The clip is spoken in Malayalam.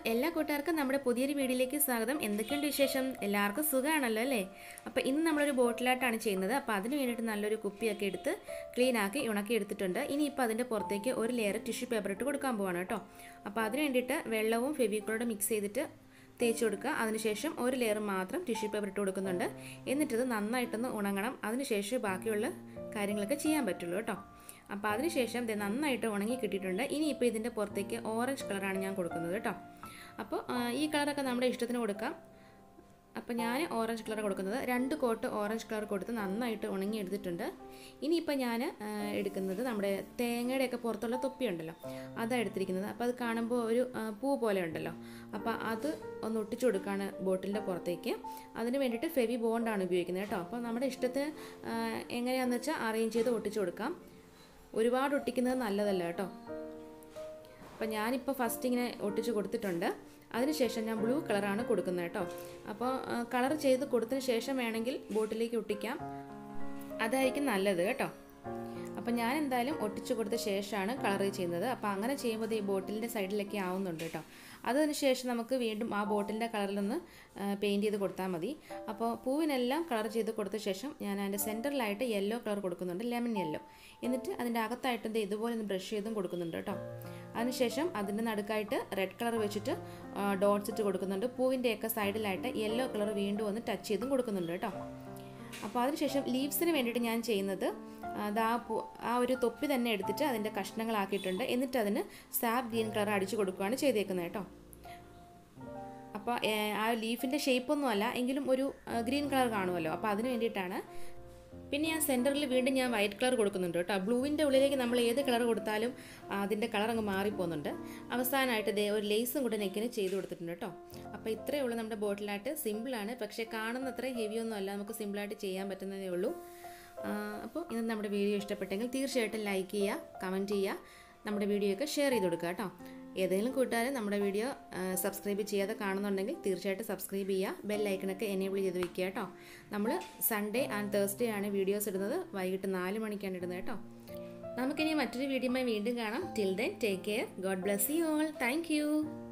എല്ലാ കൂട്ടുകാർക്കും നമ്മുടെ പുതിയൊരു വീഡിയോയിലേക്ക് സ്വാഗതം എന്തൊക്കെയുണ്ട് വിശേഷം എല്ലാവർക്കും സുഖമാണല്ലോ അല്ലേ അപ്പോൾ ഇന്ന് നമ്മളൊരു ബോട്ടിലായിട്ടാണ് ചെയ്യുന്നത് അപ്പോൾ അതിന് വേണ്ടിയിട്ട് നല്ലൊരു കുപ്പിയൊക്കെ എടുത്ത് ക്ലീൻ ആക്കി ഉണക്കി എടുത്തിട്ടുണ്ട് ഇനിയിപ്പോൾ അതിൻ്റെ പുറത്തേക്ക് ഒരു ലെയർ ടിഷ്യൂ പേപ്പർ ഇട്ട് കൊടുക്കാൻ പോവാണ് കേട്ടോ അപ്പോൾ അതിന് വേണ്ടിയിട്ട് വെള്ളവും ഫെവിക്കോളും മിക്സ് ചെയ്തിട്ട് തേച്ച് കൊടുക്കുക അതിനുശേഷം ഒരു ലെയർ മാത്രം ടിഷ്യൂ പേപ്പർ ഇട്ട് കൊടുക്കുന്നുണ്ട് എന്നിട്ടിത് നന്നായിട്ടൊന്ന് ഉണങ്ങണം അതിനുശേഷം ബാക്കിയുള്ള കാര്യങ്ങളൊക്കെ ചെയ്യാൻ പറ്റുള്ളൂ കേട്ടോ അപ്പോൾ അതിനുശേഷം ഇത് നന്നായിട്ട് ഉണങ്ങി കിട്ടിയിട്ടുണ്ട് ഇനിയിപ്പോൾ ഇതിൻ്റെ പുറത്തേക്ക് ഓറഞ്ച് കളറാണ് ഞാൻ കൊടുക്കുന്നത് കേട്ടോ അപ്പോൾ ആ, ഈ കളറൊക്കെ നമ്മുടെ ഇഷ്ടത്തിന് കൊടുക്കാം അപ്പോൾ ഞാൻ ഓറഞ്ച് കളർ കൊടുക്കുന്നത് രണ്ട് കോട്ട് ഓറഞ്ച് കളർ കൊടുത്ത് നന്നായിട്ട് ഉണങ്ങി എടുത്തിട്ടുണ്ട് ഇനിയിപ്പോൾ ഞാൻ ആ, എടുക്കുന്നത് നമ്മുടെ തേങ്ങയുടെയൊക്കെ പുറത്തുള്ള തൊപ്പി ഉണ്ടല്ലോ അതാണ് എടുത്തിരിക്കുന്നത് അപ്പോൾ അത് കാണുമ്പോൾ ഒരു ആ, പൂ പോലെ ഉണ്ടല്ലോ അപ്പോൾ അത് ഒന്ന് ഒട്ടിച്ചു കൊടുക്കുകയാണ് ബോട്ടിലിൻ്റെ പുറത്തേക്ക് അതിന് വേണ്ടിയിട്ട് ഫെവി ബോണ്ടാണ് ഉപയോഗിക്കുന്നത് കേട്ടോ അപ്പോൾ നമ്മുടെ ഇഷ്ടത്തിന് ആ, എങ്ങനെയാണെന്ന് വെച്ചാൽ അറേഞ്ച് ചെയ്ത് ഒട്ടിച്ചു കൊടുക്കാം ഒരുപാട് ഒട്ടിക്കുന്നത് നല്ലതല്ല കേട്ടോ അപ്പോൾ ഞാനിപ്പോൾ ഫസ്റ്റ് ഇങ്ങനെ ഒട്ടിച്ച് കൊടുത്തിട്ടുണ്ട് അതിനുശേഷം ഞാൻ ബ്ലൂ കളറാണ് കൊടുക്കുന്നത് കേട്ടോ അപ്പോൾ കളർ ചെയ്ത് കൊടുത്തതിന് ശേഷം വേണമെങ്കിൽ ബോട്ടിലേക്ക് ഒട്ടിക്കാം അതായിരിക്കും നല്ലത് കേട്ടോ അപ്പോൾ ഞാൻ എന്തായാലും ഒട്ടിച്ച് കൊടുത്ത ശേഷമാണ് കളർ ചെയ്യുന്നത് അപ്പോൾ അങ്ങനെ ചെയ്യുമ്പോൾ ഈ ബോട്ടിലിൻ്റെ സൈഡിലൊക്കെ ആവുന്നുണ്ട് കേട്ടോ അതിന് ശേഷം നമുക്ക് വീണ്ടും ആ ബോട്ടിലിൻ്റെ കളറിലൊന്ന് പെയിൻറ്റ് ചെയ്ത് കൊടുത്താൽ മതി അപ്പോൾ പൂവിനെല്ലാം കളർ ചെയ്ത് കൊടുത്ത ശേഷം ഞാൻ അതിൻ്റെ സെൻറ്ററിലായിട്ട് യെല്ലോ കളർ കൊടുക്കുന്നുണ്ട് ലെമൺ യെല്ലോ എന്നിട്ട് അതിൻ്റെ അകത്തായിട്ട് ദേ ഇതുപോലെ ഒന്ന് ബ്രഷ് ചെയ്തും കൊടുക്കുന്നുണ്ട് കേട്ടോ അതിനുശേഷം അതിൻ്റെ നടുക്കായിട്ട് റെഡ് കളർ വെച്ചിട്ട് ഡോട്ട്സ് ഇട്ട് കൊടുക്കുന്നുണ്ട് പൂവിൻ്റെയൊക്കെ സൈഡിലായിട്ട് യെല്ലോ കളർ വീണ്ടും ഒന്ന് ടച്ച് ചെയ്തും കൊടുക്കുന്നുണ്ട് കേട്ടോ അപ്പോൾ അതിനുശേഷം ലീവ്സിന് വേണ്ടിയിട്ട് ഞാൻ ചെയ്യുന്നത് അത് ആ പൂ ആ ഒരു തൊപ്പി തന്നെ എടുത്തിട്ട് അതിൻ്റെ കഷ്ണങ്ങളാക്കിയിട്ടുണ്ട് എന്നിട്ട് അതിന് സാബ് ഗ്രീൻ കളർ അടിച്ചു കൊടുക്കുകയാണ് ചെയ്തേക്കുന്നത് കേട്ടോ അപ്പോൾ ആ ലീഫിൻ്റെ ഷേപ്പൊന്നും അല്ല എങ്കിലും ഒരു ഗ്രീൻ കളർ കാണുമല്ലോ അപ്പോൾ അതിന് വേണ്ടിയിട്ടാണ് പിന്നെ ഞാൻ സെൻറ്ററിൽ വീണ്ടും ഞാൻ വൈറ്റ് കളർ കൊടുക്കുന്നുണ്ട് കേട്ടോ ബ്ലൂവിൻ്റെ ഉള്ളിലേക്ക് നമ്മൾ ഏത് കളർ കൊടുത്താലും അതിൻ്റെ കളർ അങ്ങ് മാറിപ്പോകുന്നുണ്ട് അവസാനമായിട്ട് ദേ ഒരു ലേസും കൂടെ നെക്കിന് ചെയ്ത് കൊടുത്തിട്ടുണ്ട് കേട്ടോ അപ്പോൾ ഇത്രയേ ഉള്ളൂ നമ്മുടെ ബോട്ടിലായിട്ട് സിമ്പിളാണ് പക്ഷേ കാണുന്ന അത്ര ഹെവി ഒന്നും അല്ല നമുക്ക് സിമ്പിളായിട്ട് ചെയ്യാൻ പറ്റുന്നതേ ഉള്ളൂ ആ, അപ്പോൾ ഇന്ന് നമ്മുടെ വീഡിയോ ഇഷ്ടപ്പെട്ടെങ്കിൽ തീർച്ചയായിട്ടും ലൈക്ക് ചെയ്യുക കമൻറ്റ് ചെയ്യുക നമ്മുടെ വീഡിയോ ഒക്കെ ഷെയർ ചെയ്ത് കൊടുക്കുക കേട്ടോ ഏതെങ്കിലും കൂട്ടുകാർ നമ്മുടെ വീഡിയോ സബ്സ്ക്രൈബ് ചെയ്യാതെ കാണുന്നുണ്ടെങ്കിൽ തീർച്ചയായിട്ടും സബ്സ്ക്രൈബ് ചെയ്യുക ബെൽ ഐക്കണൊക്കെ എനേബിൾ ചെയ്ത് വെക്കുക കേട്ടോ നമ്മൾ സൺഡേ ആൻഡ് തേഴ്സ്ഡേ ആണ് വീഡിയോസ് ഇടുന്നത് വൈകിട്ട് നാല് മണിക്കാണ് ഇടുന്നത് കേട്ടോ നമുക്കിനി മറ്റൊരു വീഡിയോയുമായി വീണ്ടും കാണാം till then take care God bless you all thank U